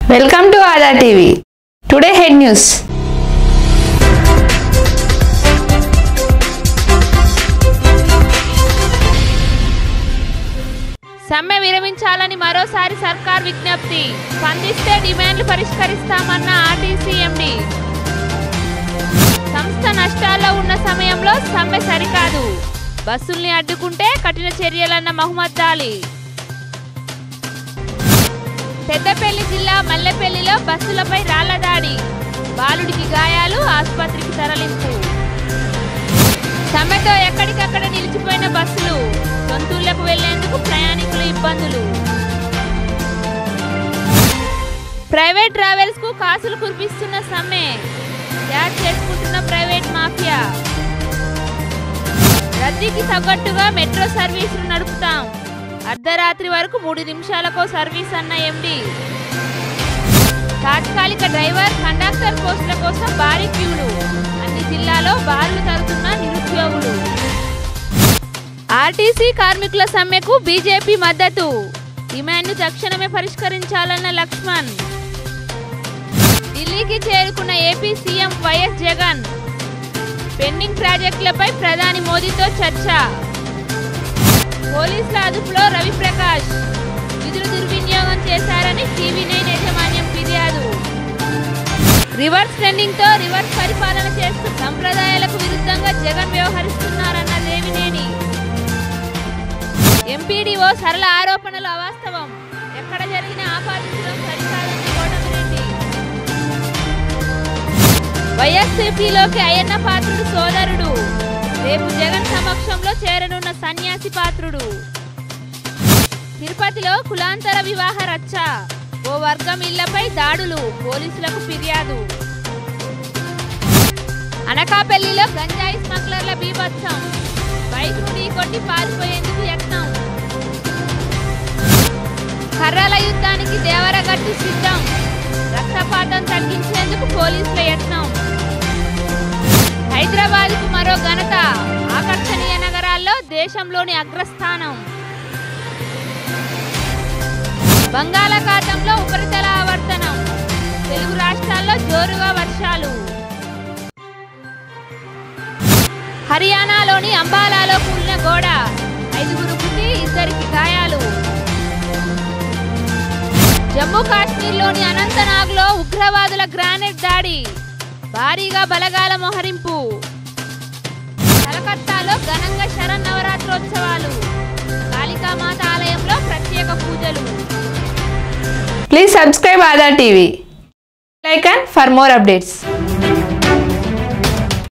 welcome to Aadaa TV today head news సమ్మె విరమించాలని మరోసారి సర్కార్ విజ్ఞప్తి స్పందిస్తే డిమాండ్లు పరిష్కరిస్తామన్న ఆర్టీసీ ఎండి సంస్థ నష్టాల్లో ఉన్న సమయంలో సమ్మె సరికాదు బస్సుల్ని అడ్డుకుంటే కఠిన చర్యలన్న మహమ్మద్ అలీ పెద్దపల్లి జిల్లా మల్లెపల్లిలో బస్సులపై రాళ్ల దాడి బాలుడికి గాయాలు ఆసుపత్రికి తరలింపు సమ్మెతో ఎక్కడికక్కడ నిలిచిపోయిన బస్సులు సొంతూళ్లకు వెళ్లేందుకు ప్రయాణికులు ఇబ్బందులు ప్రైవేట్ ట్రావెల్స్ కు కాసులు కురిపిస్తున్న సమ్మె యాడ్ చేసుకుంటున్న ప్రైవేట్ మాఫియా రద్దీకి తగ్గట్టుగా మెట్రో సర్వీసులు నడుపుతాం అర్ధరాత్రి వరకు మూడు నిమిషాలకో సర్వీస్ అన్న ఎండి తాత్కాలిక డ్రైవర్ కండక్టర్ పోస్టుల కోసం భారీ క్యూలు అన్ని జిల్లాలో బారులు తరుగుతున్న నిరుద్యోగులు ఆర్టీసీ కార్మికుల సమ్మెకు బీజేపీ మద్దతు డిమాండ్ను తక్షణమే పరిష్కరించాలన్న లక్ష్మణ్ ఢిల్లీకి చేరుకున్న AP CM YS Jagan pending ప్రాజెక్టులపై ప్రధాని మోదీతో చర్చ పోలీసుల అదుపులో రవిప్రకాష్ విధులు దుర్వినియోగం చేశారని టీవీ నైన్ యాజమాన్యం ఫిర్యాదు రివర్స్ ట్రెండింగ్ తో రివర్స్ పరిపాలన చేస్తూ సంప్రదాయాలకు విరుద్ధంగా జగన్ వ్యవహరిస్తున్నారన్న దేవినేని ఎంపీడీఓ సరళ ఆరోపణలు అవాస్తవం ఎక్కడ జరిగిన ఆపాదించడం సరికాదన్న కోటమిరెడ్డి వైఎస్సీపీలోకి అయ్యన్న పాత్రుడు సోదరుడు రేపు జగన్ సమక్షంలో చేరనున్న సన్యాసి పాత్రుడు తిరుపతిలో కులాంతర వివాహ రచ్చ ఓ వర్గం ఇళ్లపై దాడులు పోలీసులకు ఫిర్యాదు అనకాపల్లిలో గంజాయి స్మగ్లర్ల బీభత్సం బైక్ ను కొట్టి పారిపోయేందుకు యత్నం కర్రల యుద్ధానికి దేవరగట్టు సిద్ధం రక్తపాతం తగ్గించేందుకు పోలీసుల యత్నం హైదరాబాద్ కు మరో ఘనత ఆకర్షణీయ నగరాల్లో దేశంలోని అగ్రస్థానం బంగాళాఖాతంలో ఉపరితల ఆవర్తనం తెలుగు రాష్ట్రాల్లో జోరుగా వర్షాలు హర్యానాలోని అంబాలాలో కూలిన గోడ ఐదుగురు మృతి ఇద్దరికి గాయాలు జమ్మూ కాశ్మీర్లోని అనంతనాగ్లో ఉగ్రవాదుల గ్రానైట్ దాడి భారీగా బలగాల మోహరింపు కలకత్తాలో ఘనంగా శరన్నవరాత్రోత్సవాలు కాళికామాత ఆలయంలో ప్రత్యేక పూజలు please subscribe Aadaa TV like and for more updates